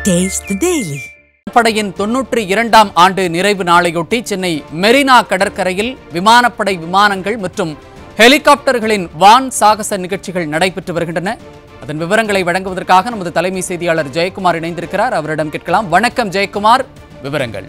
Taste the Daily. படையின் தொன்னூற்றி இரண்டாம் ஆண்டு நிறைவு நாளையொட்டி சென்னை மெரினா கடற்கரையில் விமானப்படை விமானங்கள் மற்றும் ஹெலிகாப்டர்களின் வான் சாகச நிகழ்ச்சிகள் நடைபெற்று வருகின்றன அதன் விவரங்களை வழங்குவதற்காக நமது தலைமை செய்தியாளர் ஜெயக்குமார் இணைந்திருக்கிறார் அவரிடம் கேட்கலாம் வணக்கம் ஜெயக்குமார் விவரங்கள்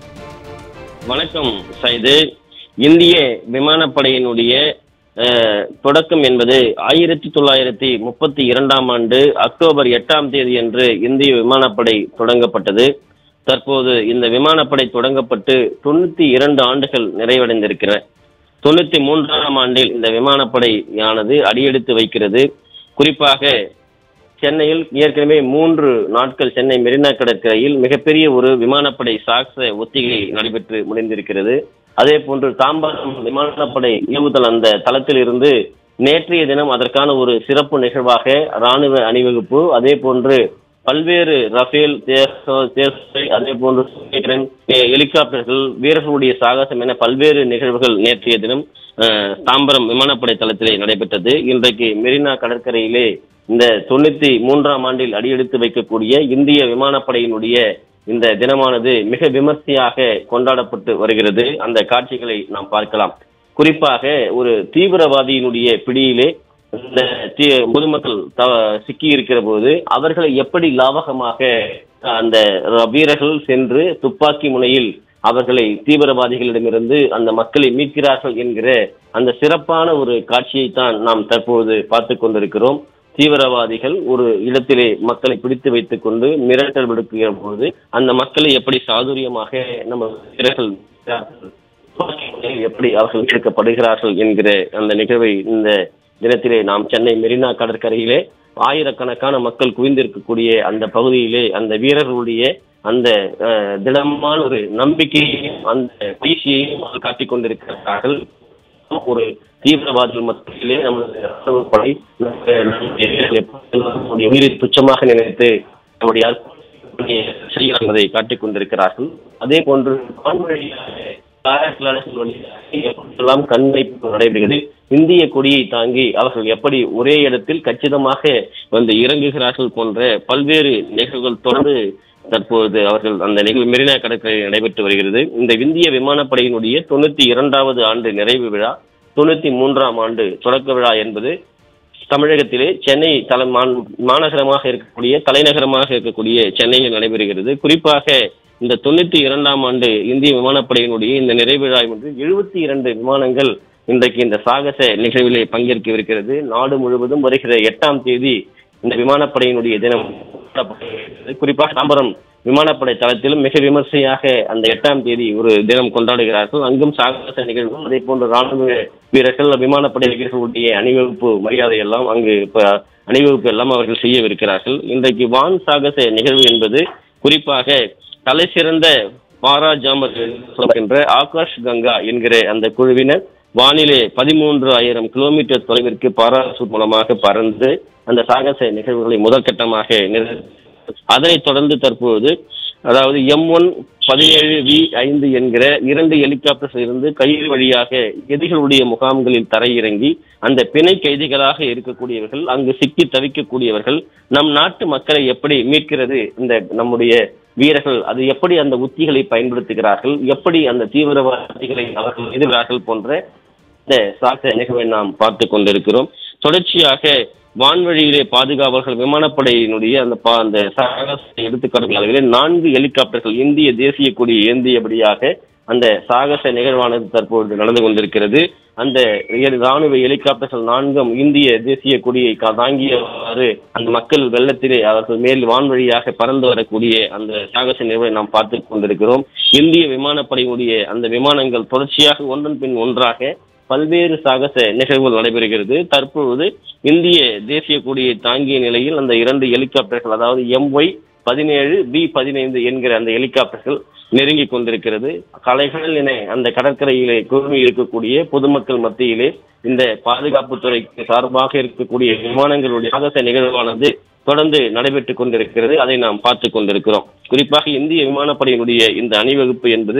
வணக்கம் சைது இந்திய விமானப்படையினுடைய அஹ், தொடக்கம் என்பது ஆயிரத்தி தொள்ளாயிரத்தி முப்பத்தி இரண்டாம் ஆண்டு அக்டோபர் எட்டாம் தேதி அன்று இந்திய விமானப்படை தொடங்கப்பட்டது தற்போது இந்த விமானப்படை தொடங்கப்பட்டு தொண்ணூத்தி இரண்டு ஆண்டுகள் நிறைவடைந்திருக்கிற தொண்ணூத்தி மூன்றாம் ஆண்டில் இந்த விமானப்படையானது அடியெடுத்து வைக்கிறது குறிப்பாக சென்னையில் ஏற்கனவே மூன்று நாட்கள் சென்னை மெரினா கடற்கரையில் மிகப்பெரிய ஒரு விமானப்படை சாகச ஒத்திகை நடைபெற்று முடிந்திருக்கிறது அதே போன்று தாம்பரம் விமானப்படை ஏவுதல் அந்த தளத்தில் இருந்து நேற்றைய தினம் அதற்கான ஒரு சிறப்பு நிகழ்வாக ராணுவ அணிவகுப்பு அதே போன்று பல்வேறு ரஃபேல் தேச- தேச- அதே போன்று சுமேரன், எ- ஹெலிகாப்டர்கள் வீரர்களுடைய சாகசம் என பல்வேறு நிகழ்வுகள் நேற்றைய தினம் அஹ், தாம்பரம் விமானப்படை தளத்திலே நடைபெற்றது இன்றைக்கு மெரினா கடற்கரையிலே இந்த தொண்ணூத்தி மூன்றாம் ஆண்டில் அடியெடுத்து வைக்கக்கூடிய இந்திய விமானப்படையினுடைய இந்த தினமானது மிக விமர்சையாக கொண்டாடப்பட்டு வருகிறது அந்த காட்சிகளை நாம் பார்க்கலாம் குறிப்பாக ஒரு தீவிரவாதியினுடைய பிடியிலே இந்த தீ- பொதுமக்கள் த- சிக்கி இருக்கிற போது அவர்களை எப்படி லாவகமாக அந்த வீரர்கள் சென்று துப்பாக்கி முனையில் அவர்களை தீவிரவாதிகளிடமிருந்து அந்த மக்களை மீட்கிறார்கள் என்கிற அந்த சிறப்பான ஒரு காட்சியை தான் நாம் தற்போது பார்த்து கொண்டிருக்கிறோம் தீவிரவாதிகள் ஒரு இடத்திலே மக்களை பிடித்து வைத்துக் கொண்டு மிரட்டல் விடுக்கிற போது அந்த மக்களை எப்படி சாதுரியமாக நம்ம வீரர்கள் துப்பாக்கி முனையில் எப்படி அவர்கள் மீட்கப்படுகிறார்கள் என்கிற அந்த நிகழ்வை இந்த தினத்திலே நாம் சென்னை மெரினா கடற்கரையிலே ஆயிரக்கணக்கான மக்கள் குவிந்திருக்கக்கூடிய அந்த பகுதியிலே அந்த வீரர்களுடைய அந்த அஹ், திடமான ஒரு நம்பிக்கையையும் அந்த பயிற்சியையும் அவர்கள் காட்டிக் கொண்டிருக்கிறார்கள் ஒரு தீவிரவாதிகள் மத்தியிலே நமது ராணுவப் படை நம்முடைய நம்முடைய வீரர்கள் எப்பொழுதும் நம்முடைய உயிரை துச்சமாக நினைத்து நம்முடைய அர்ப்பணிப்பை செய்கிறார்கள் என்பதை காட்டிக் கொண்டிருக்கிறார்கள் அதே போன்று வான்வழியாக காரக்கலான வழியாக எப்பொழுதெல்லாம் கண்வைப்பு நடைபெறுகிறது இந்திய கொடியை தாங்கி அவர்கள் எப்படி ஒரே இடத்தில் கச்சிதமாக வந்து இறங்குகிறார்கள் போன்ற பல்வேறு நிகழ்வுகள் தொடர்ந்து தற்போது அவர்கள் அந்த நிகழ்வு மெரினா கடற்கரையில் நடைபெற்று வருகிறது இந்த இந்திய விமானப்படையினுடைய தொண்ணூத்தி இரண்டாவது ஆண்டு நிறைவு விழா தொண்ணூத்தி மூன்றாம் ஆண்டு தொடக்க விழா என்பது தமிழகத்திலே சென்னை தலை மாந- மாநகரமாக இருக்கக்கூடிய தலைநகரமாக இருக்கக்கூடிய சென்னையில் நடைபெறுகிறது குறிப்பாக இந்த தொண்ணூத்தி இரண்டாம் ஆண்டு இந்திய விமானப்படையினுடைய இந்த நிறைவு விழா என்று எழுபத்தி இரண்டு விமானங்கள் இன்றைக்கு இந்த சாகச நிகழ்விலே பங்கேற்கவிருக்கிறது நாடு முழுவதும் வருகிற எட்டாம் தேதி இந்த விமானப்படையினுடைய தினம் கொண்டாடப்படுகிறது. குறிப்பாக தாம்பரம் விமானப்படை தளத்திலும் மிக விமர்சையாக அந்த எட்டாம் தேதி ஒரு தினம் கொண்டாடுகிறார்கள் அங்கும் சாகச நிகழ்வும் அதே போன்று ராணுவ வீரர்கள் விமானப்படை வீரர்களுடைய அணிவகுப்பு மரியாதை எல்லாம் அங்கு இப்ப அணிவகுப்பு எல்லாம் அவர்கள் செய்யவிருக்கிறார்கள் இன்றைக்கு வான் சாகச நிகழ்வு என்பது குறிப்பாக தலை சிறந்த பாரா ஜாமர் என்ற ஆகாஷ் கங்கா என்கிற அந்த குழுவினர் வானிலே பதிமூன்று ஆயிரம் கிலோமீட்டர் தொலைவிற்கு பாராசூட் மூலமாக பறந்து அந்த சாகச நிகழ்வுகளை முதற்கட்டமாக நிறைவு அதனைத் தொடர்ந்து தற்போது அதாவது எம் ஒன் பதினேழு வி ஐந்து என்கிற இரண்டு ஹெலிகாப்டர்ஸ் இருந்து கயிறு வழியாக எதிரிகளுடைய முகாம்களில் தரையிறங்கி அந்த பிணை கைதிகளாக இருக்கக்கூடியவர்கள் அங்கு சிக்கி தவிக்கக்கூடியவர்கள் நம் நாட்டு மக்களை எப்படி மீட்கிறது இந்த நம்முடைய வீரர்கள் அது எப்படி அந்த உத்திகளை பயன்படுத்துகிறார்கள் எப்படி அந்த தீவிரவாதிகளை அவர்கள் எதிர்கிறார்கள் போன்ற இந்த சாகச நிகழ்வை நாம் பார்த்து கொண்டிருக்கிறோம் தொடர்ச்சியாக வான்வழியிலே பாதுகாவலர்கள் விமானப்படையினுடைய அந்த பா- அந்த சாகச எடுத்துக்காட்டுகள் அளவிலே நான்கு ஹெலிகாப்டர்கள் இந்திய தேசிய கொடி ஏந்தியபடியாக அந்த சாகச நிகழ்வானது தற்போது நடந்து கொண்டிருக்கிறது அந்த ஏழு ராணுவ ஹெலிகாப்டர்கள் நான்கும் இந்திய தேசிய கொடியை கா- தாங்கியவாறு அந்த மக்கள் வெள்ளத்திலே அவர்கள் மேல் வான்வழியாக பறந்து வரக்கூடிய அந்த சாகச நிகழ்வை நாம் பார்த்து கொண்டிருக்கிறோம் இந்திய விமானப்படையினுடைய அந்த விமானங்கள் தொடர்ச்சியாக ஒன்றன் பின் ஒன்றாக பல்வேறு சாகச நிகழ்வுகள் நடைபெறுகிறது தற்பொழுது இந்திய தேசிய கொடியை தாங்கிய நிலையில் அந்த இரண்டு ஹெலிகாப்டர்கள் அதாவது எம்ஒய் பதினேழு பி பதினைந்து என்கிற அந்த ஹெலிகாப்டர்கள் நெருங்கி கொண்டிருக்கிறது கலைகள் என அந்த கடற்கரையிலே குழுமி இருக்கக்கூடிய பொதுமக்கள் மத்தியிலே இந்த பாதுகாப்பு துறைக்கு சார்பாக இருக்கக்கூடிய விமானங்களுடைய சாகச நிகழ்வானது தொடர்ந்து நடைபெற்றுக் கொண்டிருக்கிறது அதை நாம் பார்த்து கொண்டிருக்கிறோம் குறிப்பாக இந்திய விமானப்படையினுடைய இந்த அணிவகுப்பு என்பது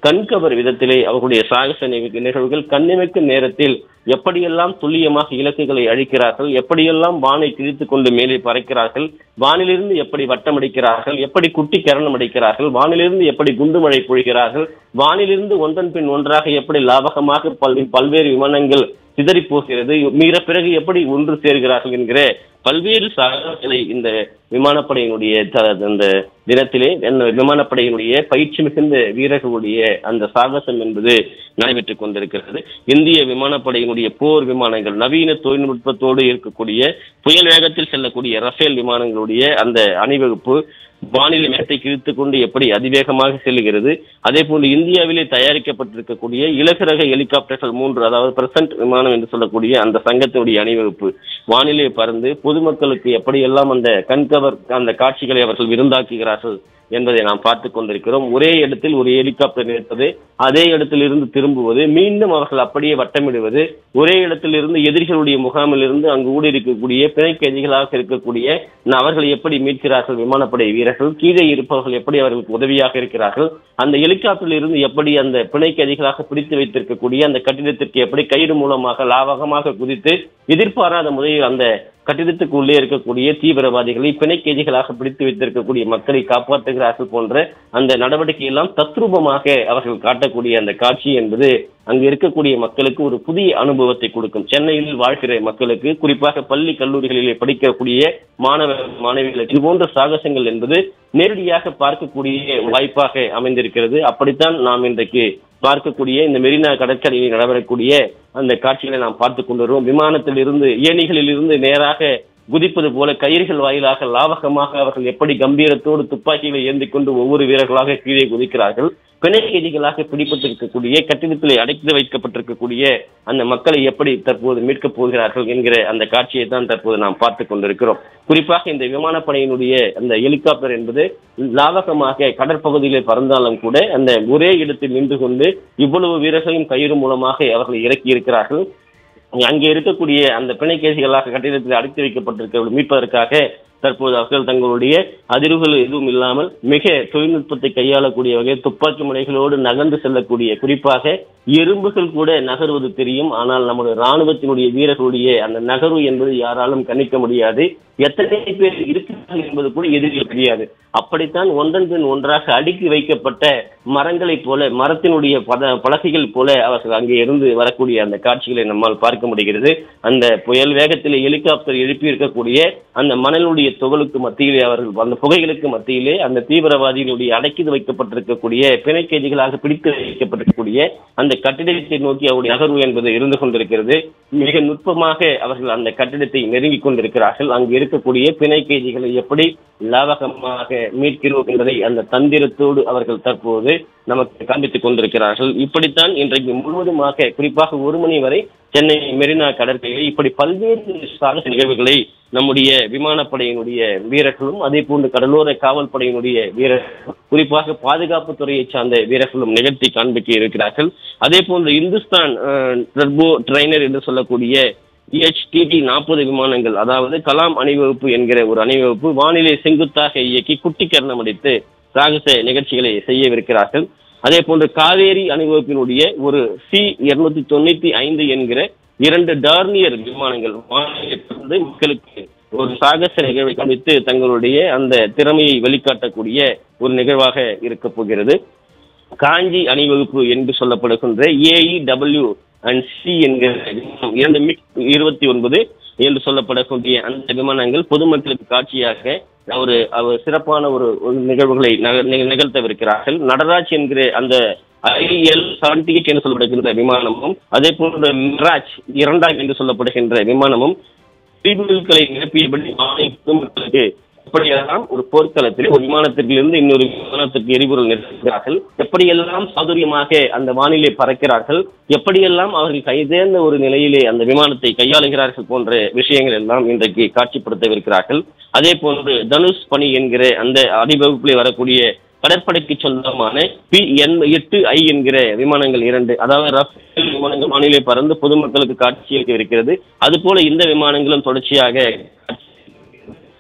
கண்கவர் விதத்திலே அவர்களுடைய சாகச நிக- நிகழ்வுகள் கண்ணிமைக்கும் நேரத்தில் எப்படியெல்லாம் துல்லியமாக இலக்குகளை அழிக்கிறார்கள் எப்படியெல்லாம் வானை கிழித்துக் கொண்டு மேலே பறக்கிறார்கள் வானிலிருந்து எப்படி வட்டமடிக்கிறார்கள் எப்படி குட்டி கரணம் அடிக்கிறார்கள் வானிலிருந்து எப்படி குண்டுமழை பொழிகிறார்கள் வானிலிருந்து ஒன்றன் பின் ஒன்றாக எப்படி லாபகமாக பல் பல்வேறு விமானங்கள் சிதறி போகிறது மீற பிறகு எப்படி ஒன்று சேர்கிறார்கள் என்கிற பல்வேறு சாகசங்களை இந்த விமானப்படையினுடைய த- அந்த தினத்திலே இந்த விமானப்படையினுடைய பயிற்சி மிகுந்த வீரர்களுடைய அந்த சாகசம் என்பது நடைபெற்றுக் கொண்டிருக்கிறது இந்திய விமானப்படையினுடைய போர் விமானங்கள் நவீன தொழில்நுட்பத்தோடு இருக்கக்கூடிய புயல் வேகத்தில் செல்லக்கூடிய ரஃபேல் விமானங்களுடைய அந்த அணிவகுப்பு வானிலை மேட்டை கிழித்து கொண்டு எப்படி அதிவேகமாக செல்லுகிறது அதே போன்று இந்தியாவிலே தயாரிக்கப்பட்டிருக்கக்கூடிய இலகு ரக ஹெலிகாப்டர்கள் மூன்று அதாவது பிரசன்ட் விமானம் என்று சொல்லக்கூடிய அந்த சங்கத்தினுடைய அணிவகுப்பு வானிலை பறந்து பொதுமக்களுக்கு எப்படியெல்லாம் அந்த கண்கவர் அந்த காட்சிகளை அவர்கள் விருந்தாக்குகிறார்கள் என்பதை நாம் பார்த்து கொண்டிருக்கிறோம் ஒரே இடத்தில் ஒரு ஹெலிகாப்டர் நிற்பது அதே இடத்தில் இருந்து திரும்புவது மீண்டும் அவர்கள் அப்படியே வட்டமிடுவது ஒரே இடத்தில் இருந்து எதிரிகளுடைய முகாமில் இருந்து அங்கு ஊடுருக்கக்கூடிய பிணை கைதிகளாக இருக்கக்கூடிய ந- அவர்களை எப்படி மீட்கிறார்கள் விமானப்படை வீரர்கள் கீழே இருப்பவர்கள் எப்படி அவர்களுக்கு உதவியாக இருக்கிறார்கள் அந்த ஹெலிகாப்டரில் இருந்து எப்படி அந்த பிணை கைதிகளாக பிடித்து வைத்திருக்கக்கூடிய அந்த கட்டிடத்திற்கு எப்படி கயிறு மூலமாக லாவகமாக குதித்து எதிர்பாராத முறையில் அந்த கட்டிடத்துக்கு உள்ளே இருக்கக்கூடிய தீவிரவாதிகளை பிணை கைதிகளாக பிடித்து வைத்திருக்கக்கூடிய மக்களை காப்பாற்றுகிறார்கள் போன்ற அந்த நடவடிக்கை எல்லாம் தத்ரூபமாக அவர்கள் காட்டக்கூடிய அந்த காட்சி என்பது அங்கு இருக்கக்கூடிய மக்களுக்கு ஒரு புதிய அனுபவத்தை கொடுக்கும் சென்னையில் வாழ்கிற மக்களுக்கு குறிப்பாக பள்ளி கல்லூரிகளிலே படிக்கக்கூடிய மாணவ மாணவிகளுக்கு இது போன்ற சாகசங்கள் என்பது நேரடியாக பார்க்கக்கூடிய வாய்ப்பாக அமைந்திருக்கிறது அப்படித்தான் நாம் இன்றைக்கு பார்க்கக்கூடிய இந்த மெரினா கடற்கரையில் நடைபெறக்கூடிய அந்த காட்சிகளை நாம் பார்த்து கொண்டிருக்கிறோம் விமானத்தில் இருந்து ஏணிகளில் இருந்து நேராக குதிப்பது போல கயிறுகள் வாயிலாக லாவகமாக அவர்கள் எப்படி கம்பீரத்தோடு துப்பாக்கிகளை ஏந்தி கொண்டு ஒவ்வொரு வீரர்களாக கீழே குதிக்கிறார்கள் பிணை கைதிகளாக பிடிப்பட்டிருக்கக்கூடிய கட்டிடத்தில் அடைத்து வைக்கப்பட்டிருக்கக்கூடிய அந்த மக்களை எப்படி தற்போது மீட்கப் போகிறார்கள் என்கிற அந்த காட்சியை தான் தற்போது நாம் பார்த்து கொண்டிருக்கிறோம் குறிப்பாக இந்த விமானப்படையினுடைய அந்த ஹெலிகாப்டர் என்பது லாவகமாக கடற்பகுதியிலே பறந்தாலும் கூட அந்த ஒரே இடத்தில் நின்று கொண்டு இவ்வளவு வீரர்களையும் கயிறு மூலமாக அவர்களை இறக்கி இருக்கிறார்கள் அங்கே இருக்கக்கூடிய அந்த பிணை கேசிகளாக கட்டிடத்தில் அடைத்து வைக்கப்பட்டிருக்க மீட்பதற்காக தற்போது அவர்கள் தங்களுடைய அதிர்வுகள் எதுவும் இல்லாமல் மிக தொழில்நுட்பத்தை கையாளக்கூடிய வகையில் துப்பாக்கி முனைகளோடு நகர்ந்து செல்லக்கூடிய குறிப்பாக எறும்புகள் கூட நகர்வது தெரியும் ஆனால் நம்முடைய ராணுவத்தினுடைய வீரர்களுடைய அந்த நகர்வு என்பது யாராலும் கணிக்க முடியாது எத்தனை பேர் இருக்கிறார்கள் என்பது கூட எதிரில் தெரியாது அப்படித்தான் ஒன்றன் பின் ஒன்றாக அடுக்கி வைக்கப்பட்ட மரங்களைப் போல மரத்தினுடைய பத பலகைகள் போல அவர்கள் அங்கே இருந்து வரக்கூடிய அந்த காட்சிகளை நம்மால் பார்க்க முடிகிறது அந்த புயல் வேகத்தில் ஹெலிகாப்டர் எழுப்பி இருக்கக்கூடிய அந்த மணலுடைய துகளுக்கு மத்தியிலே அவர்கள் அந்த புகைகளுக்கு மத்தியிலே அந்த தீவிரவாதிகளுடைய அடக்கி வைக்கப்பட்டிருக்கக்கூடிய பிணை கைதிகளாக பிடித்து வைக்கப்பட்டிருக்கக்கூடிய அந்த கட்டிடத்தை நோக்கி அவருடைய நகர்வு என்பது இருந்து கொண்டிருக்கிறது மிக நுட்பமாக அவர்கள் அந்த கட்டிடத்தை நெருங்கிக் கொண்டிருக்கிறார்கள் அங்கு இருக்கக்கூடிய பிணை கைதிகளை எப்படி லாவகமாக மீட்கிறோம் என்பதை அந்த தந்திரத்தோடு அவர்கள் தற்போது நமக்கு காண்பித்துக் கொண்டிருக்கிறார்கள் இப்படித்தான் இன்றைக்கு முழுவதுமாக குறிப்பாக ஒரு மணி வரை சென்னை மெரினா கடற்கரையில் இப்படி பல்வேறு சாகச நிகழ்வுகளை நம்முடைய விமானப்படையினுடைய வீரர்களும் அதே போன்று கடலோர காவல் படையினுடைய வீரர்களும் குறிப்பாக பாதுகாப்பு துறையை சார்ந்த வீரர்களும் நிகழ்த்தி காண்பிக்க இருக்கிறார்கள் அதே போன்று இந்துஸ்தான் டர்போ ட்ரைனர் என்று சொல்லக்கூடிய EHTT நாற்பது விமானங்கள் அதாவது கலாம் அணிவகுப்பு என்கிற ஒரு அணிவகுப்பு வானிலை செங்குத்தாக இயக்கி குட்டி கரணம் அடித்து சாகச நிகழ்ச்சிகளை செய்யவிருக்கிறார்கள் அதே போன்று காவேரி அணிவகுப்பினுடைய ஒரு சி இருநூத்தி தொண்ணூத்தி ஐந்து என்கிற இரண்டு டார்னியர் விமானங்கள் வானிலை பறந்து மக்களுக்கு ஒரு சாகச நிகழ்வை காண்பித்து தங்களுடைய அந்த திறமையை வெளிக்காட்டக்கூடிய ஒரு நிகழ்வாக இருக்க போகிறது காஞ்சி அணிவகுப்பு என்று சொல்லப்படுகின்ற ஏஇடபிள்யூ அண்ட் சி என்கிற விமானம் இரண்டு மிக் இருபத்தி ஒன்பது என்று சொல்லப்படக்கூடிய அந்த விமானங்கள் பொதுமக்களுக்கு காட்சியாக ஒரு ஒரு சிறப்பான ஒரு ஒரு நிகழ்வுகளை நக- நிக- நிகழ்த்தவிருக்கிறார்கள் நடராஜ் என்கிற அந்த ஐஎல் செவன்டி எயிட் என்று சொல்லப்படுகின்ற விமானமும் அதே போன்ற மிராஜ் இரண்டாம் என்று சொல்லப்படுகின்ற விமானமும் தீபுகளை நிரப்பியபடி வானை பொதுமக்களுக்கு எப்படியெல்லாம் ஒரு போர்க்களத்தில் ஒரு விமானத்திலிருந்து இன்னொரு விமானத்திற்கு எரிபொருள் நிறுத்துகிறார்கள் எப்படியெல்லாம் சாதுரியமாக அந்த வானிலை பறக்கிறார்கள் எப்படியெல்லாம் அவர்கள் கைதேர்ந்த ஒரு நிலையிலே அந்த விமானத்தை கையாளுகிறார்கள் போன்ற விஷயங்கள் எல்லாம் இன்றைக்கு காட்சிப்படுத்தவிருக்கிறார்கள் அதே போன்று தனுஷ் பணி என்கிற அந்த அடிவகுப்பிலே வரக்கூடிய கடற்படைக்கு சொந்தமான பி என் எட்டு ஐ என்கிற விமானங்கள் இரண்டு அதாவது ரஃபேல் விமானங்கள் வானிலை பறந்து பொதுமக்களுக்கு காட்சியளிக்க இருக்கிறது அதுபோல இந்த விமானங்களும் தொடர்ச்சியாக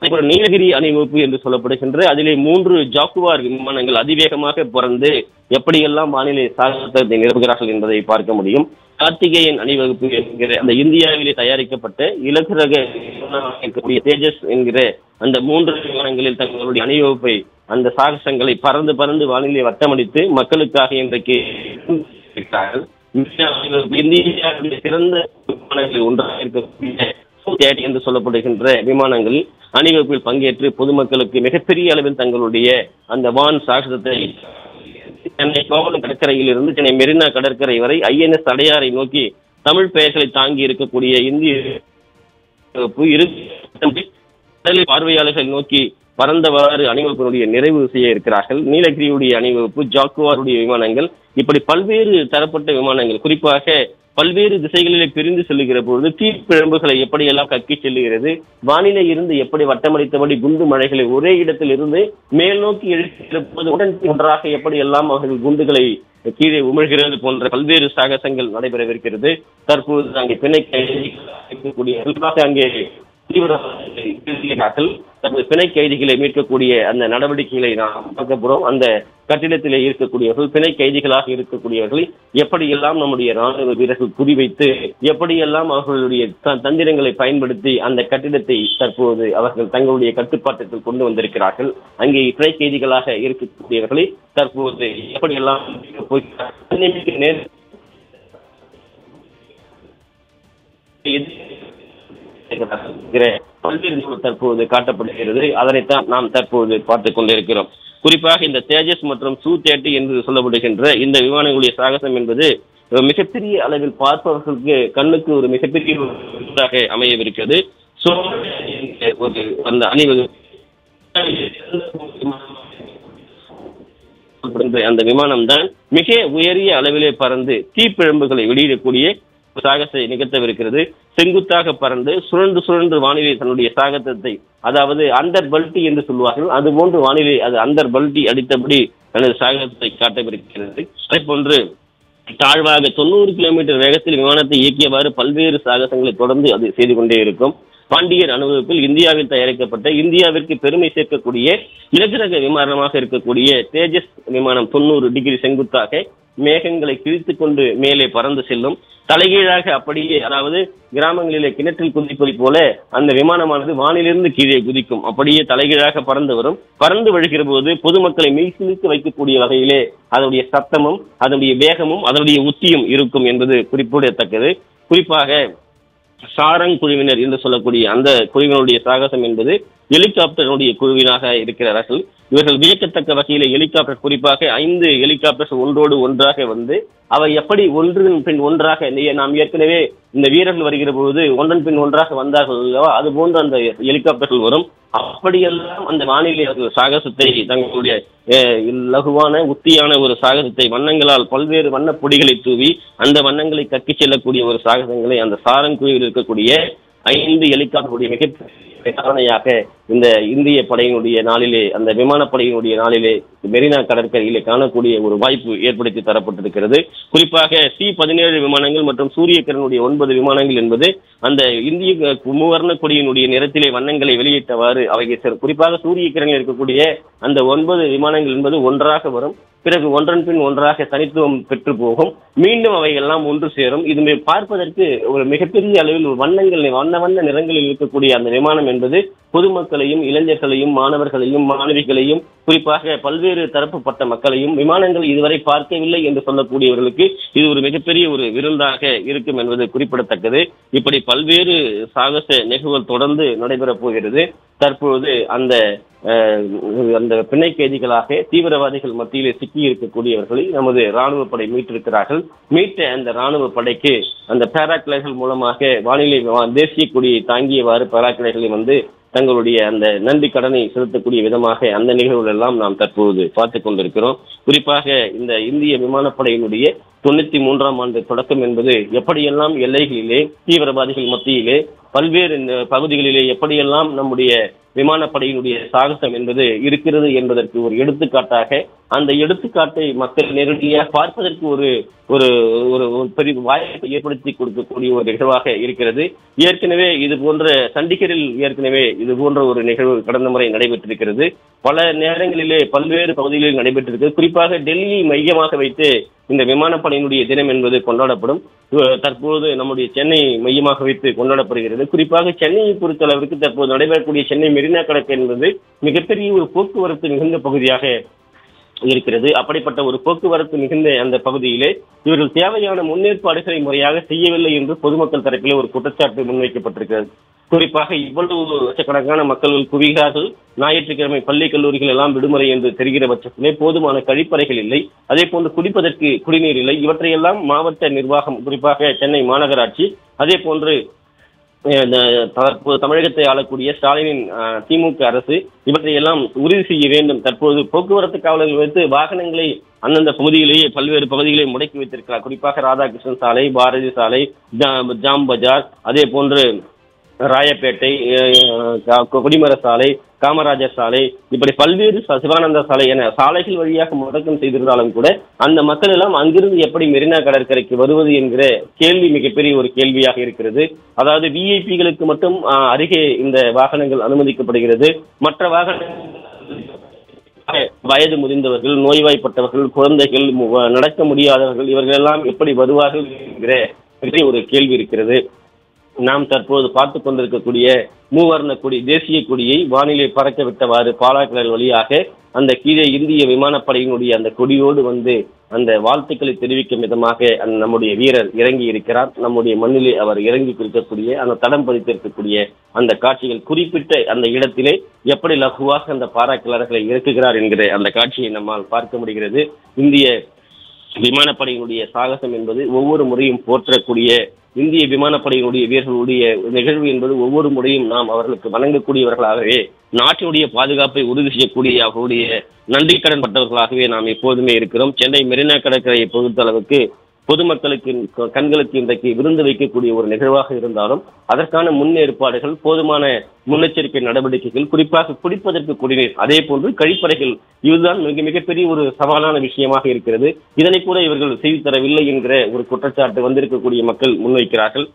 அதேபோல நீலகிரி அணிவகுப்பு என்று சொல்லப்படுகின்ற அதிலே மூன்று ஜாக்குவார் விமானங்கள் அதிவேகமாக பறந்து எப்படியெல்லாம் வானிலை சாகசத்தை நிரப்புகிறார்கள் என்பதை பார்க்க முடியும் கார்த்திகேயன் அணிவகுப்பு என்கிற அந்த இந்தியாவிலே தயாரிக்கப்பட்ட இலகு ரக விமானமாக இருக்கக்கூடிய தேஜஸ் என்கிற அந்த மூன்று விமானங்களில் தங்களுடைய அணிவகுப்பை அந்த சாகசங்களை பறந்து பறந்து வானிலை வட்டமடித்து மக்களுக்காக இன்றைக்கு இருக்கிறார்கள் இந்தியாவுடைய சிறந்த விமானங்களில் ஒன்றாக இருக்கக்கூடிய தேடி என்று சொல்லப்படுகின்ற விமானங்கள் அணிவகுப்பில் பங்கேற்று பொதுமக்களுக்கு மிகப்பெரிய அளவில் தங்களுடைய அந்த வான் சாகசத்தை சென்னை கோவளம் கடற்கரையில் இருந்து சென்னை மெரினா கடற்கரை வரை ஐஎன்எஸ் அடையாரை நோக்கி தமிழ் பெயர்களை தாங்கி இருக்கக்கூடிய இந்திய வகுப்பு இரு கடலில் பார்வையாளர்கள் நோக்கி பறந்தவாறு அணிவகுப்பினுடைய நிறைவு செய்ய இருக்கிறார்கள் நீலகிரியுடைய அணிவகுப்பு ஜாக்குவாருடைய விமானங்கள் இப்படி பல்வேறு தரப்பட்ட விமானங்கள் குறிப்பாக பல்வேறு திசைகளிலே பிரிந்து செல்லுகிற பொழுது தீப்பிழம்புகளை எப்படியெல்லாம் கக்கி செல்லுகிறது வானிலை இருந்து எப்படி வட்டமடித்தபடி குண்டு மழைகளை ஒரே இடத்தில் இருந்து மேல் நோக்கி எழுப்பது உடன் ஒன்றாக எப்படியெல்லாம் அவர்கள் குண்டுகளை கீழே உமிழ்கிறது போன்ற பல்வேறு சாகசங்கள் நடைபெறவிருக்கிறது தற்போது அங்கே பிணை கைதிகள் குறிப்பாக அங்கே தீவிரவாதிகள் தமது பிணை கைதிகளை மீட்கக்கூடிய அந்த நடவடிக்கைகளை நாம் பார்க்க போறோம் அந்த கட்டிடத்திலே இருக்கக்கூடியவர்கள் பிணை கைதிகளாக இருக்கக்கூடியவர்களை எப்படியெல்லாம் நம்முடைய ராணுவ வீரர்கள் குறிவைத்து எப்படியெல்லாம் அவர்களுடைய த- தந்திரங்களை பயன்படுத்தி அந்த கட்டிடத்தை தற்போது அவர்கள் தங்களுடைய கட்டுப்பாட்டுக்குள் கொண்டு வந்திருக்கிறார்கள் அங்கே பிணை கைதிகளாக இருக்கக்கூடியவர்களை தற்போது எப்படியெல்லாம் போய் நேர் என்கிற பல்வேறு நிகழ்வு தற்போது காட்டப்படுகிறது அதனைத்தான் நாம் தற்போது பார்த்துக் கொண்டிருக்கிறோம் குறிப்பாக இந்த தேஜஸ் மற்றும் சூ தேட்டு என்று சொல்லப்படுகின்ற இந்த விமானங்களுடைய சாகசம் என்பது மிகப்பெரிய அளவில் பார்ப்பவர்களுக்கு கண்ணுக்கு ஒரு மிகப்பெரிய ஒரு விருந்தாக அமையவிருக்கிறது சோ ஒரு அந்த அணிவகுப்பு அந்த விமானம் தான் மிக உயரிய அளவிலே பறந்து தீப்பிழம்புகளை வெளியிடக்கூடிய ஒரு சாகசத்தை நிகழ்த்தவிருக்கிறது செங்குத்தாக பறந்து சுழன்று சுழன்று வானிலை தன்னுடைய சாகசத்தை அதாவது அந்தர் பல்டி என்று சொல்வார்கள் அது போன்று வானிலை அது அந்தர் பல்டி அடித்தபடி தனது சாகசத்தை காட்டவிருக்கிறது அதே போன்று தாழ்வாக தொண்ணூறு கிலோமீட்டர் வேகத்தில் விமானத்தை இயக்கியவாறு பல்வேறு சாகசங்களை தொடர்ந்து அது செய்து கொண்டே இருக்கும் பாண்டியர் அனுபவத்தில் இந்தியாவில் தயாரிக்கப்பட்ட இந்தியாவிற்கு பெருமை சேர்க்கக்கூடிய இலகுரக விமானமாக இருக்கக்கூடிய தேஜஸ் விமானம் தொண்ணூறு டிகிரி செங்குத்தாக மேகங்களை கிழித்துக் கொண்டு மேலே பறந்து செல்லும் தலைகீழாக அப்படியே அதாவது கிராமங்களிலே கிணற்றில் குதிப்பதை போல அந்த விமானமானது வானிலிருந்து கீழே குதிக்கும் அப்படியே தலைகீழாக பறந்து வரும் பறந்து விழுகிற போது பொதுமக்களை மெய்சிலித்து வைக்கக்கூடிய வகையிலே அதனுடைய சத்தமும் அதனுடைய வேகமும் அதனுடைய உத்தியும் இருக்கும் என்பது குறிப்பிடத்தக்கது குறிப்பாக சாரங் குழுவினர் என்று சொல்லக்கூடிய அந்த குழுவினுடைய சாகசம் என்பது ஹெலிகாப்டருடைய குழுவினாக இருக்கிறார்கள் இவர்கள் வியக்கத்தக்க வகையிலே ஹெலிகாப்டர் குறிப்பாக ஐந்து ஹெலிகாப்டர்ஸ் ஒன்றோடு ஒன்றாக வந்து அவை எப்படி ஒன்றின் பின் ஒன்றாக நீ- நாம் ஏற்கனவே இந்த வீரர்கள் வருகிற பொழுது ஒன்றன் பின் ஒன்றாக வந்தார்கள் அல்லவா அது போன்று அந்த ஹெலிகாப்டர்கள் வரும் அப்படியெல்லாம் அந்த வானிலை அவர்கள் சாகசத்தை தங்களுடைய அஹ், இலகுவான உத்தியான ஒரு சாகசத்தை வண்ணங்களால் பல்வேறு வண்ணப் பொடிகளை தூவி அந்த வண்ணங்களை கக்கிச் செல்லக்கூடிய ஒரு சாகசங்களை அந்த சாரங்குழியில் இருக்கக்கூடிய ஐந்து ஹெலிகாப்டருடைய மிகப்பெரிய சாதனையாக இந்த இந்திய படையினுடைய நாளிலே அந்த விமானப்படையினுடைய நாளிலே மெரினா கடற்கரையிலே காணக்கூடிய ஒரு வாய்ப்பு ஏற்படுத்தி தரப்பட்டிருக்கிறது குறிப்பாக சி பதினேழு விமானங்கள் மற்றும் சூரியக்கிரனுடைய ஒன்பது விமானங்கள் என்பது அந்த இந்திய மூவர்ண கொடியினுடைய நிறத்திலே வண்ணங்களை வெளியிட்டவாறு அவை சிற- குறிப்பாக சூரியக்கிரனில் இருக்கக்கூடிய அந்த ஒன்பது விமானங்கள் என்பது ஒன்றாக வரும் பிறகு ஒன்றன் பின் ஒன்றாக தனித்துவம் பெற்று போகும் மீண்டும் அவை எல்லாம் ஒன்று சேரும் இது மே- பார்ப்பதற்கு ஒரு மிகப்பெரிய அளவில் ஒரு வண்ணங்கள் வண்ண வண்ண நிறங்களில் இருக்கக்கூடிய அந்த விமானம் என்பது பொதுமக்களையும் இளைஞர்களையும் மாணவர்களையும் மாணவிகளையும் குறிப்பாக பல்வேறு தரப்புப்பட்ட மக்களையும் விமானங்கள் இதுவரை பார்க்கவில்லை என்று சொல்லக்கூடியவர்களுக்கு இது ஒரு மிகப்பெரிய ஒரு விருந்தாக இருக்கும் என்பது குறிப்பிடத்தக்கது இப்படி பல்வேறு சாகச நிகழ்வுகள் தொடர்ந்து நடைபெறப் போகிறது தற்பொழுது அந்த அஹ், அந்த பிணை கைதிகளாக தீவிரவாதிகள் மத்தியிலே சிக்கி இருக்கக்கூடியவர்களை நமது ராணுவ படை மீட்டிருக்கிறார்கள் மீட்ட அந்த ராணுவ படைக்கு அந்த பேராக்ளைகள் மூலமாக வானிலை வா- தேசிய கொடியை தாங்கியவாறு பேராக்ளைகளை வந்து தங்களுடைய அந்த நன்றி கடனை செலுத்தக்கூடிய விதமாக அந்த நிகழ்வுகள் எல்லாம் நாம் தற்போது பார்த்துக் கொண்டிருக்கிறோம் குறிப்பாக இந்த இந்திய விமானப்படையினுடைய தொண்ணூத்தி மூன்றாம் ஆண்டு தொடக்கம் என்பது எப்படியெல்லாம் எல்லைகளிலே தீவிரவாதிகள் மத்தியிலே பல்வேறு இந்த பகுதிகளிலே எப்படியெல்லாம் நம்முடைய விமானப்படையினுடைய சாகசம் என்பது இருக்கிறது என்பதற்கு ஒரு எடுத்துக்காட்டாக அந்த எடுத்துக்காட்டை மக்கள் நேரடியாக பார்ப்பதற்கு ஒரு ஒரு ஒரு ஒரு பெரிய வாய்ப்பை ஏற்படுத்தி கொடுக்கக்கூடிய ஒரு நிகழ்வாக இருக்கிறது ஏற்கனவே இது போன்ற சண்டிகரில் ஏற்கனவே இது போன்ற ஒரு நிகழ்வு கடந்த முறை நடைபெற்றிருக்கிறது பல நேரங்களிலே பல்வேறு பகுதிகளில் நடைபெற்றிருக்கிறது குறிப்பாக டெல்லியை மையமாக வைத்து இந்த விமானப்படையினுடைய தினம் என்பது கொண்டாடப்படும் அஹ் தற்போது நம்முடைய சென்னை மையமாக வைத்து கொண்டாடப்படுகிறது குறிப்பாக சென்னையை பொறுத்தளவிற்கு தற்போது நடைபெறக்கூடிய சென்னை மெரினா கடற்கரை என்பது மிகப்பெரிய ஒரு போக்குவரத்து மிகுந்த பகுதியாக இருக்கிறது அப்படிப்பட்ட ஒரு போக்குவரத்து மிகுந்த அந்த பகுதியிலே இவர்கள் தேவையான முன்னேற்பாடுகளை முறையாக செய்யவில்லை என்று பொதுமக்கள் தரப்பிலே ஒரு குற்றச்சாட்டு முன்வைக்கப்பட்டிருக்கிறது குறிப்பாக இவ்வளவு லட்சக்கணக்கான மக்கள் குவிகிறார்கள் ஞாயிற்றுக்கிழமை பள்ளி கல்லூரிகள் எல்லாம் விடுமுறை என்று தெரிகிற பட்சத்திலே போதுமான கழிப்பறைகள் இல்லை அதே போன்று குடிப்பதற்கு குடிநீர் இல்லை இவற்றையெல்லாம் மாவட்ட நிர்வாகம் குறிப்பாக சென்னை மாநகராட்சி அதே போன்று அஹ் இந்த தற்போது தமிழகத்தை ஆளக்கூடிய ஸ்டாலினின் அஹ், திமுக அரசு இவற்றை எல்லாம் உறுதி செய்ய வேண்டும் தற்போது போக்குவரத்து காவலர்கள் வைத்து வாகனங்களை அந்தந்த பகுதியிலேயே பல்வேறு பகுதிகளை முடக்கி வைத்திருக்கிறார் குறிப்பாக ராதாகிருஷ்ணன் சாலை பாரதி சாலை ஜா- ஜாம் பஜார் அதே போன்று ராயப்பேட்டை அஹ், கா- கொடிமர சாலை காமராஜர் சாலை இப்படி பல்வேறு ச- சிவானந்தா சாலை என சாலைகள் வழியாக முடக்கம் செய்திருந்தாலும் கூட அந்த மக்கள் எல்லாம் அங்கிருந்து எப்படி மெரினா கடற்கரைக்கு வருவது என்கிற கேள்வி மிகப்பெரிய ஒரு கேள்வியாக இருக்கிறது அதாவது விஐபிகளுக்கு மட்டும் அஹ், அருகே இந்த வாகனங்கள் அனுமதிக்கப்படுகிறது மற்ற வாகனங்கள் வயது முதிர்ந்தவர்கள் நோய்வாய்ப்பட்டவர்கள் குழந்தைகள் மு- நடக்க முடியாதவர்கள் இவர்கள் எல்லாம் எப்படி வருவார்கள் என்கிற பெரிய ஒரு கேள்வி இருக்கிறது நாம் தற்போது பார்த்து கொண்டிருக்கக்கூடிய மூவர்ண கொடி தேசிய கொடியை வானிலை பறக்க விட்டவாறு பாலாக்கடல் வழியாக அந்த கீழே இந்திய விமானப்படையினுடைய அந்த கொடியோடு வந்து அந்த வாழ்த்துக்களை தெரிவிக்கும் விதமாக அந்த நம்முடைய வீரர் இறங்கி இருக்கிறார் நம்முடைய மண்ணிலே அவர் இறங்கி இருக்கக்கூடிய அந்த தடம் பதித்திருக்கக்கூடிய அந்த காட்சிகள் குறிப்பிட்ட அந்த இடத்திலே எப்படி லகுவாக அந்த பாராக்கிளர்களை இறக்குகிறார் என்கிற அந்த காட்சியை நம்மால் பார்க்க முடிகிறது இந்திய விமானப்படையினுடைய சாகசம் என்பது ஒவ்வொரு முறையும் போற்றக்கூடிய இந்திய விமானப்படையினுடைய வீரர்களுடைய நிகழ்வு என்பது ஒவ்வொரு முறையும் நாம் அவர்களுக்கு வணங்கக்கூடியவர்களாகவே நாட்டினுடைய பாதுகாப்பை உறுதி செய்யக்கூடிய அவர்களுடைய நன்றிக்கடன் பட்டவர்களாகவே நாம் எப்போதுமே இருக்கிறோம் சென்னை மெரினா கடற்கரையை பொறுத்தளவுக்கு பொதுமக்களுக்கு க- கண்களுக்கு இன்றைக்கு விருந்து வைக்கக்கூடிய ஒரு நிகழ்வாக இருந்தாலும் அதற்கான முன்னேற்பாடுகள் போதுமான முன்னெச்சரிக்கை நடவடிக்கைகள் குறிப்பாக குடிப்பதற்கு குடிநீர் அதே போன்று கழிப்பறைகள் இதுதான் மிக மிகப்பெரிய ஒரு சவாலான விஷயமாக இருக்கிறது இதனை கூட இவர்கள் செய்து தரவில்லை என்கிற ஒரு குற்றச்சாட்டு வந்திருக்கக்கூடிய மக்கள் முன்வைக்கிறார்கள்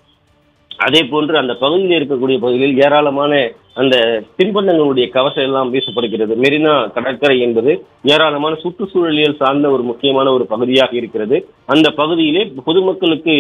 அதே போன்று அந்த பகுதியில் இருக்கக்கூடிய பகுதியில் ஏராளமான அந்த தின்பண்டங்களுடைய கவசம் எல்லாம் வீசப்படுகிறது மெரினா கடற்கரை என்பது ஏராளமான சுற்றுச்சூழலியல் சார்ந்த ஒரு முக்கியமான ஒரு பகுதியாக இருக்கிறது அந்த பகுதியிலே பொதுமக்களுக்கு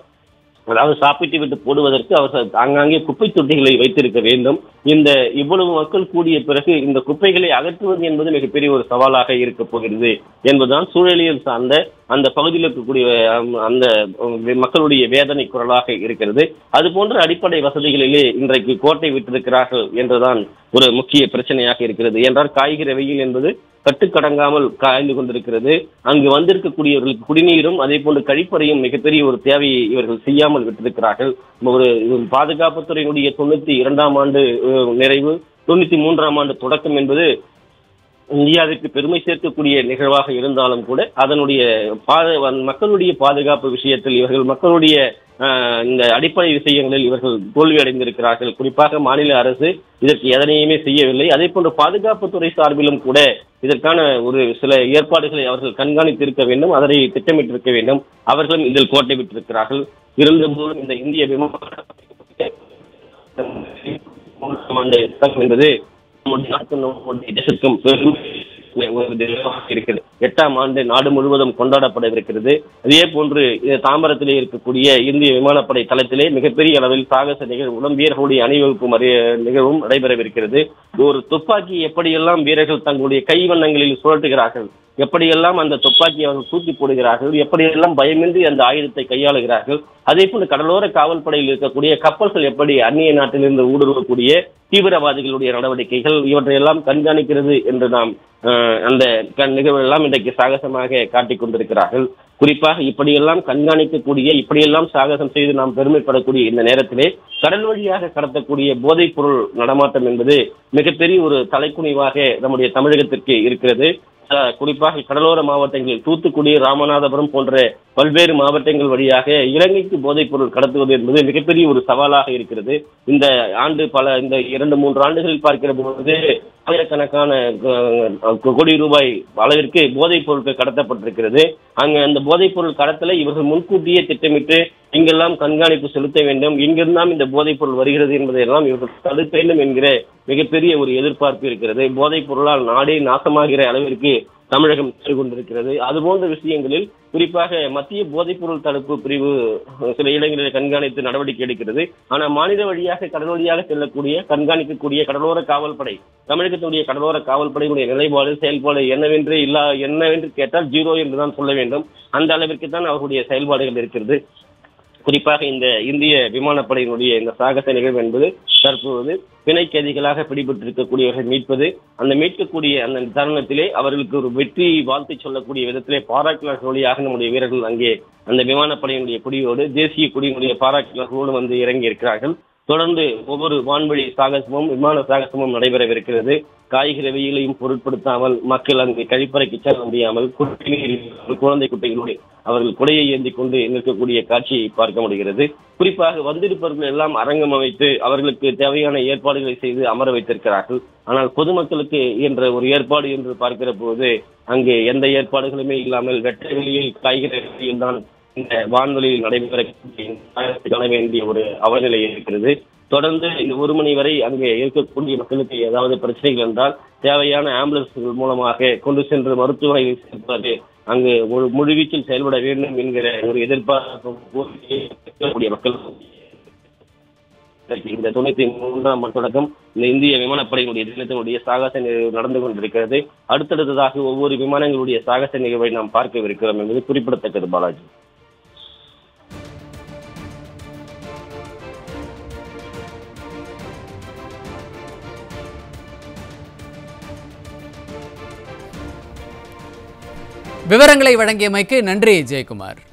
அதாவது சாப்பிட்டு விட்டு போடுவதற்கு அவர் ஆங்காங்கே குப்பை தொட்டிகளை வைத்திருக்க வேண்டும் இந்த இவ்வளவு மக்கள் கூடிய பிறகு இந்த குப்பைகளை அகற்றுவது என்பது மிகப்பெரிய ஒரு சவாலாக இருக்க போகிறது என்பதுதான் சூழலியல் சார்ந்த அந்த பகுதியில் இருக்கக்கூடிய அம், அந்த உம், மக்களுடைய வேதனை குரலாக இருக்கிறது அது போன்ற அடிப்படை வசதிகளிலே இன்றைக்கு கோட்டை விட்டிருக்கிறார்கள் என்றுதான் ஒரு முக்கிய பிரச்சனையாக இருக்கிறது என்றால் காய்கறி வெயில் என்பது கட்டுக்கடங்காமல் காய்ந்து கொண்டிருக்கிறது அங்கு வந்திருக்கக்கூடியவர்களுக்கு குடிநீரும் அதே போன்று கழிப்பறையும் மிகப்பெரிய ஒரு தேவையை இவர்கள் செய்யாமல் விட்டிருக்கிறார்கள் ஒரு ஒரு பாதுகாப்புத்துறையினுடைய தொண்ணூத்தி இரண்டாம் ஆண்டு அஹ், நிறைவு தொண்ணூத்தி மூன்றாம் ஆண்டு தொடக்கம் என்பது இந்தியாவிற்கு பெருமை சேர்க்கக்கூடிய நிகழ்வாக இருந்தாலும் கூட அதனுடைய பாத மக்களுடைய பாதுகாப்பு விஷயத்தில் இவர்கள் மக்களுடைய ஆஹ், இந்த அடிப்படை விஷயங்களில் இவர்கள் தோல்வி அடைந்திருக்கிறார்கள் குறிப்பாக மாநில அரசு இதற்கு எதனையுமே செய்யவில்லை அதே போன்று பாதுகாப்புத்துறை சார்பிலும் கூட இதற்கான ஒரு சில ஏற்பாடுகளை அவர்கள் கண்காணித்திருக்க வேண்டும் அதனை திட்டமிட்டிருக்க வேண்டும் அவர்களும் இதில் கோட்டை விட்டிருக்கிறார்கள் இருந்தபோதும் இந்த இந்திய விமான மூன்றாம் ஆண்டு யுத்தம் என்பது நம்முடைய நாட்டு நம்முடைய தேசத்துக்கும் பெரும் ஒரு தினமாக இருக்கிறது எட்டாம் ஆண்டு நாடு முழுவதும் கொண்டாடப்படவிருக்கிறது அதே போன்று இது தாம்பரத்திலே இருக்கக்கூடிய இந்திய விமானப்படை தளத்திலே மிகப்பெரிய அளவில் சாகச நிகழ்வுடன் வீரர்களுடைய அணிவகுப்பு மறிய நிகழ்வும் நடைபெறவிருக்கிறது ஒரு துப்பாக்கி எப்படியெல்லாம் வீரர்கள் தங்களுடைய கைவண்ணங்களில் சுழட்டுகிறார்கள் எப்படியெல்லாம் அந்த துப்பாக்கியை அவர்கள் தூக்கி போடுகிறார்கள் எப்படியெல்லாம் பயமின்றி அந்த ஆயுதத்தை கையாளுகிறார்கள் அதே போன்று கடலோர காவல்படையில் இருக்கக்கூடிய கப்பல்கள் எப்படி அந்நிய நாட்டிலிருந்து ஊடுருவக்கூடிய தீவிரவாதிகளுடைய நடவடிக்கைகள் இவற்றையெல்லாம் கண்காணிக்கிறது என்று நாம் அஹ், அந்த க- நிகழ்வுகளெல்லாம் இன்றைக்கு சாகசமாக காட்டிக் கொண்டிருக்கிறார்கள் குறிப்பாக இப்படியெல்லாம் கண்காணிக்கக்கூடிய இப்படியெல்லாம் சாகசம் செய்து நாம் பெருமைப்படக்கூடிய இந்த நேரத்திலே கடல் வழியாக கடத்தக்கூடிய போதைப் பொருள் நடமாட்டம் என்பது மிகப்பெரிய ஒரு தலைக்குனிவாக நம்முடைய தமிழகத்திற்கு இருக்கிறது அஹ், குறிப்பாக கடலோர மாவட்டங்களில் தூத்துக்குடி ராமநாதபுரம் போன்ற பல்வேறு மாவட்டங்கள் வழியாக இலங்கைக்கு போதைப் பொருள் கடத்துவது என்பது மிகப்பெரிய ஒரு சவாலாக இருக்கிறது இந்த ஆண்டு பல இந்த இரண்டு மூன்று ஆண்டுகளில் பார்க்கிற பொழுது ஆயிரக்கணக்கான அஹ், கோடி ரூபாய் அளவிற்கு போதைப் பொருட்கள் கடத்தப்பட்டிருக்கிறது அங்க அந்த போதைப் பொருள் கடத்தலை இவர்கள் முன்கூட்டியே திட்டமிட்டு இங்கெல்லாம் கண்காணிப்பு செலுத்த வேண்டும் எங்கெல்லாம் இந்த போதைப் பொருள் வருகிறது என்பதையெல்லாம் இவர்கள் தடுக்க வேண்டும் என்கிற மிகப்பெரிய ஒரு எதிர்பார்ப்பு இருக்கிறது போதைப் பொருளால் நாடே நாசமாகிற அளவிற்கு தமிழகம் சென்று கொண்டிருக்கிறது அது போன்ற விஷயங்களில் குறிப்பாக மத்திய போதைப்பொருள் தடுப்பு பிரிவு சில இடங்களில் கண்காணித்து நடவடிக்கை எடுக்கிறது ஆனால் மாநில வழியாக கடல் வழியாக செல்லக்கூடிய கண்காணிக்கக்கூடிய கடலோர காவல்படை தமிழகத்துடைய கடலோர காவல்படையினுடைய நிலைப்பாடு செயல்பாடு என்னவென்று இல்லா என்னவென்று கேட்டால் ஜீரோ என்றுதான் சொல்ல வேண்டும் அந்த அளவிற்கு தான் அவர்களுடைய செயல்பாடுகள் இருக்கிறது குறிப்பாக இந்த இந்திய விமானப்படையினுடைய இந்த சாகச நிகழ்வு என்பது தற்போது பிணை கைதிகளாக பிடிபட்டிருக்கக்கூடியவர்கள் மீட்பது அந்த மீட்கக்கூடிய அந்த தருணத்திலே அவர்களுக்கு ஒரு வெற்றி வாழ்த்து சொல்லக்கூடிய விதத்திலே பாராட்டுகள் வழியாக நம்முடைய வீரர்கள் அங்கே அந்த விமானப்படையினுடைய கொடியோடு தேசிய கொடியினுடைய பாராட்டுகளோடு வந்து இறங்கி இருக்கிறார்கள் தொடர்ந்து ஒவ்வொரு வான்வழி சாகசமும் விமான சாகசமும் நடைபெறவிருக்கிறது காய்கறி வெயிலையும் பொருட்படுத்தாமல் மக்கள் அங்கு கழிப்பறைக்கு செல்ல முடியாமல் குடிநீர் குழந்தை குட்டைகளோடு அவர்கள் குடையை ஏந்தி கொண்டு நிற்கக்கூடிய காட்சியை பார்க்க முடிகிறது குறிப்பாக வந்திருப்பவர்கள் எல்லாம் அரங்கம் அமைத்து அவர்களுக்கு தேவையான ஏற்பாடுகளை செய்து அமர வைத்திருக்கிறார்கள் ஆனால் பொதுமக்களுக்கு என்ற ஒரு ஏற்பாடு என்று பார்க்கிற போது அங்கே எந்த ஏற்பாடுகளுமே இல்லாமல் வெட்ட வெளியில் காய்கறி வெளியில் தான் இந்த வான்வெளியில் நடைபெற காண வேண்டிய ஒரு அவநிலை இருக்கிறது தொடர்ந்து இந்த ஒரு மணி வரை அங்கே இருக்கக்கூடிய மக்களுக்கு ஏதாவது பிரச்சனைகள் என்றால் தேவையான ஆம்புலன்ஸ்கள் மூலமாக கொண்டு சென்று மருத்துவமனை சேர்ப்பது அங்கு ஒரு முழுவீச்சில் செயல்பட வேண்டும் என்கிற ஒரு எதிர்பார்ப்பு இருக்கக்கூடிய மக்கள் இந்த தொண்ணூத்தி மூன்றாம் ஆண்டு தொடக்கம் இந்த இந்திய விமானப்படையினுடைய தினத்தினுடைய சாகச நிகழ்வு நடந்து கொண்டிருக்கிறது அடுத்தடுத்ததாக ஒவ்வொரு விமானங்களுடைய சாகச நிகழ்வை நாம் பார்க்கவிருக்கிறோம் என்பது குறிப்பிடத்தக்கது பாலாஜி விவரங்களை வழங்கியமைக்கு நன்றி ஜெயக்குமார்